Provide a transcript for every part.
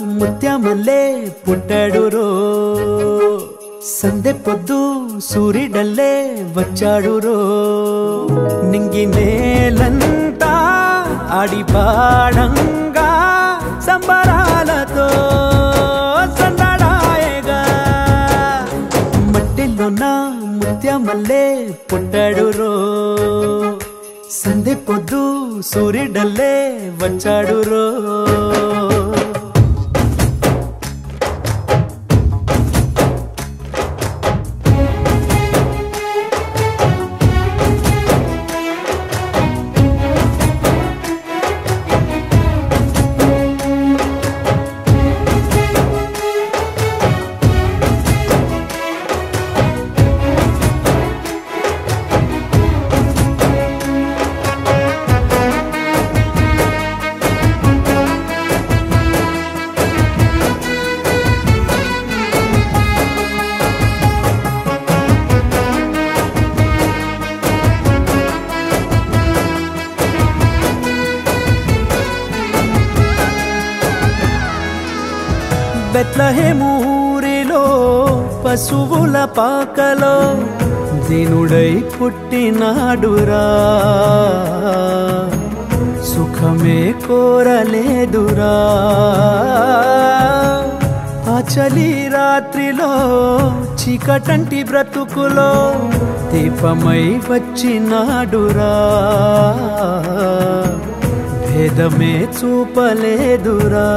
ముత్యమల్లే పుట్టాడు రో సందె పొద్దు సూర్యుడల్లే వచ్చాడు రో నింగి నేలంతా ఆడి పాడంగా సంబరాలతో సందడాయగా మట్టిలో నా ముత్యమల్లే పుట్టాడు రో సందె పొద్దు సూర్యుడల్లే వచ్చాడు రో బెత్లహేమూరిలో పశువుల పాకలో దీనుడై పుట్టినాడురా సుఖమే కోరలేదురా ఆ చలి రాత్రిలో చీకటంటి బ్రతుకులో దీపమై వచ్చినాడురా భేదమే చూపలేదురా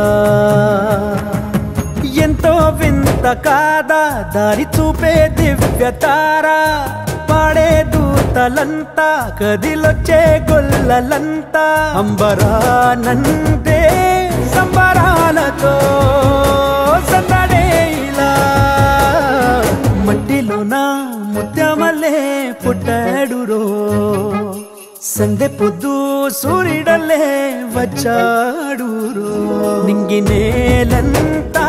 ఎంతో వింత కాదా దారి చూపే దివ్య తారా పాడే దూతలంతా కదిలొచ్చే గొల్లలంతా అంబరానందే సంబరాలతో సందడే ఇలా మట్టిలోన ముత్యమల్లే పుట్టాడురో సందె పొద్దు సూర్యుడల్లే వచ్చాడురో నింగి నేలంతా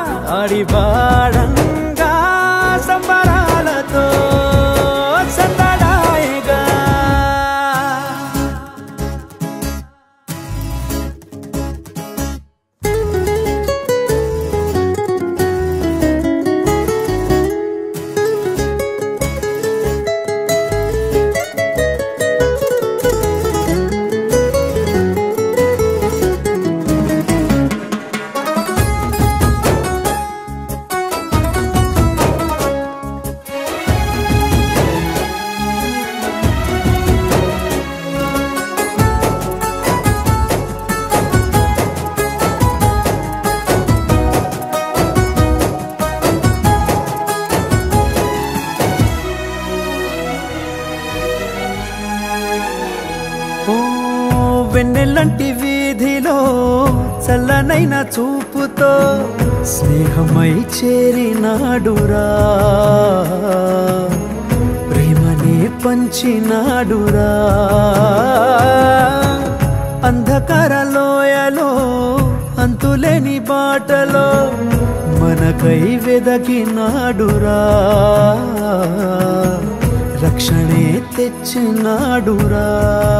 ఆడివాడంగా సంబరాలతో సందడాయగా ఓ వెన్నెల్లంటి వీధిలో చల్లనైన చూపుతో స్నేహమై చేరినాడురా ప్రేమనే పంచినాడురా అంధకార లోయలో అంతులేని బాటలో మనకై వెదకినాడురా రక్షణే తెచ్చినాడురా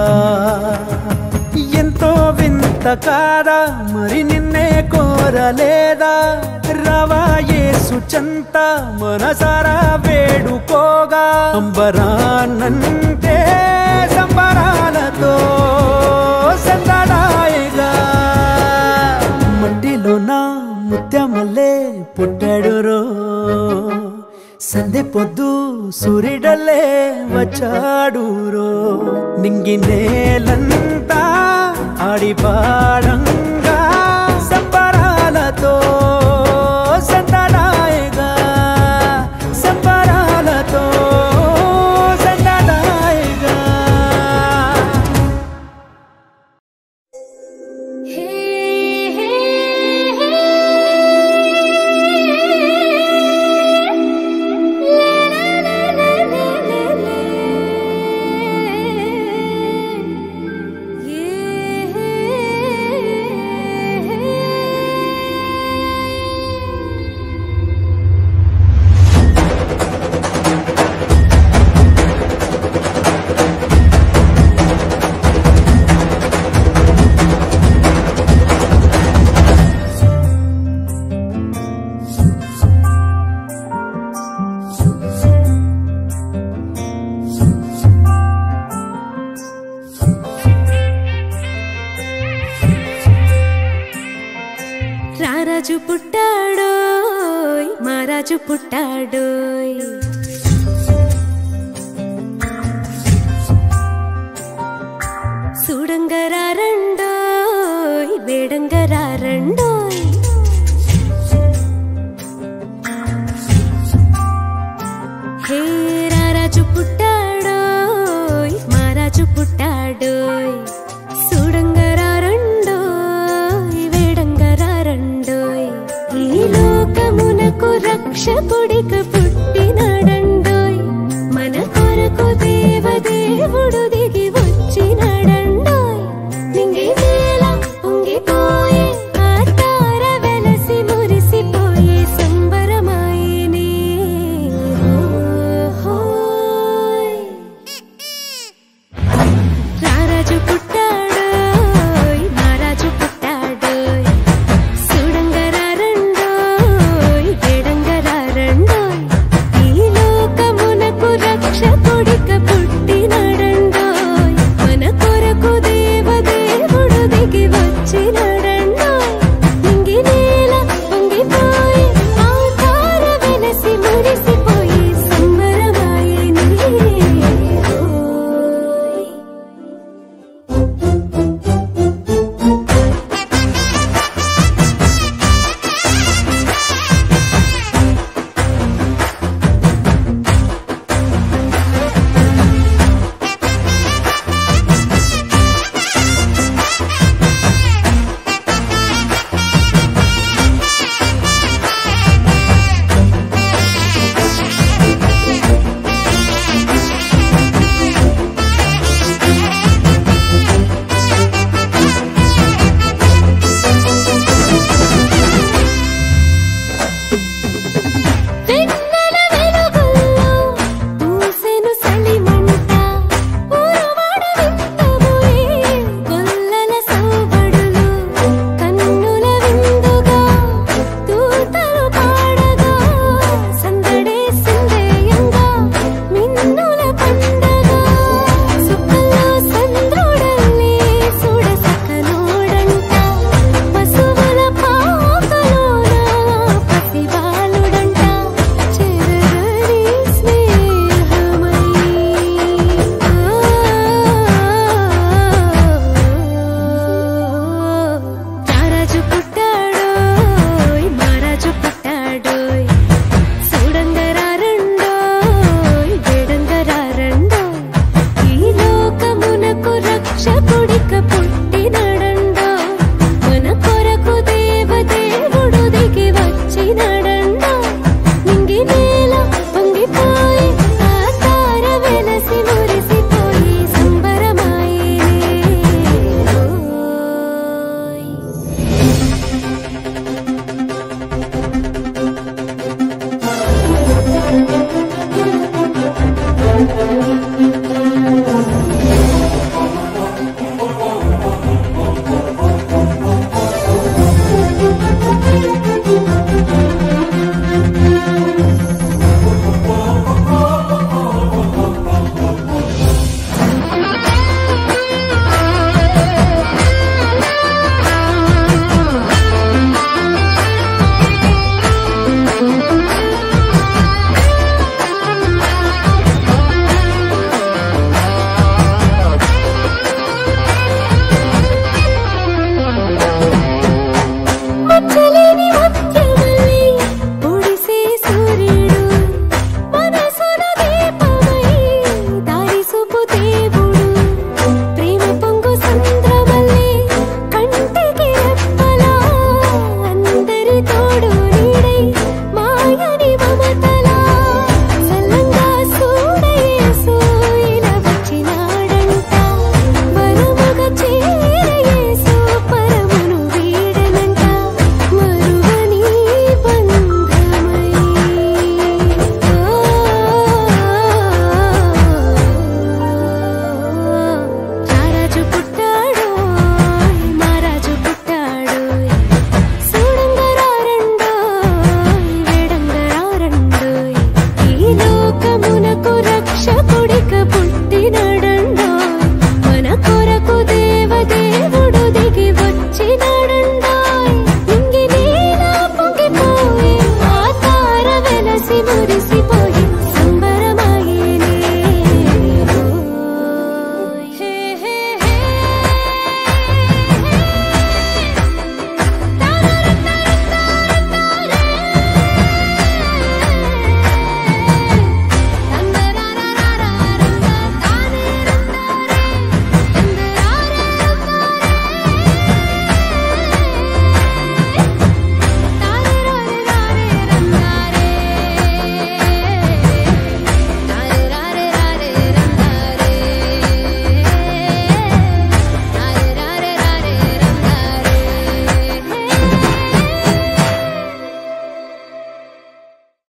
ఎంతో వింత కాదా మరి నిన్నే కోరలేదా రవా యేసు చంత మనసారా వేడుకోగా అంబరానంటే సంబరాలతో సందడాయగా మట్టిలో నా ముత్యమల్లే పుట్టాడురో సందె పొద్దు సూర్యుడల్లే వచ్చాడురో నింగి నేలంతా ఆడిపాడంగా సంబరాలతో సందడాయగా సంబరాలతో సందడాయగా హే హే హే రారాజు పుట్టాడోయ్ మారాజు పుట్టాడోయ్ సూడంగరారండోయ్ వేడంగరారండోయ్ హే రారాజు పుట్టాడోయ్ మారాజు పుట్టాడోయ్ సూడంగరారండోయ్ వేడంగరారండోయ్ ఈ లోకమునకు రక్షకుడిక పుట్టినాడండోయ్ మన కొరకు దేవదేవుడు దిగి వచ్చినాడండోయ్ నింగి నేల పొంగిపోయే ఆ తార వెలసి మురిసిపోయే సంబరమాయనే ఓహోయ్ రారాజు పుట్టాడోయ్ మారాజు పుట్టాడోయ్ సూడంగరారండోయ్ వేడంగరారండోయ్ ఈ లోకమునకు రక్షకుడిక పుట్టినాడండోయ్ మన కొరకు దేవదేవుడు దిగి వచ్చినాడండోయ్ నింగి నేల పొంగిపోయి ఆ తార వెలసి మురిసిపోయి సంబరమాయనే ఓయ్ వెన్నెల వెలుగుల్లో పూసెను సలిమంట ఊరువాడ విందుబోయే గొల్లల సౌబడులు కన్నుల విందుగా దూతలు పాడగా సందడే సందేయంగా మిన్నుల పండగ సుఖలో సంద్రుడల్లే సుడసకనోడంట పశువుల పాకలోన పసిబాలుడంట చెరగని స్నేహమై రారాజు పుట్టాడోయ్ మారాజు పుట్టాడోయ్ సూడంగరారండోయ్ వేడంగరారండోయ్ ఈ లోకమునకు రక్షకుడిక పుట్టినాడండోయ్ మన కొరకు దేవదేవుడు దిగి వచ్చినాడండోయ్ నింగి నేల పొంగిపోయి ఆ తార వెలసి మురిసిపోయి సంబరమాయనే ఓయ్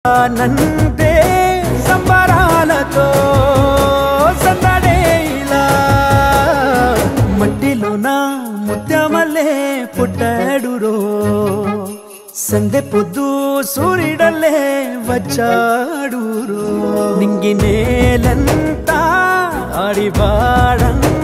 నందే సంబరాలతో సందడే ఇలా మట్టిలోన ముత్యమల్లే పుట్టాడు రో సందె పొద్దు సూర్యుడల్లే వచ్చాడు రో నింగి నేలంతా ఆడివాడంగా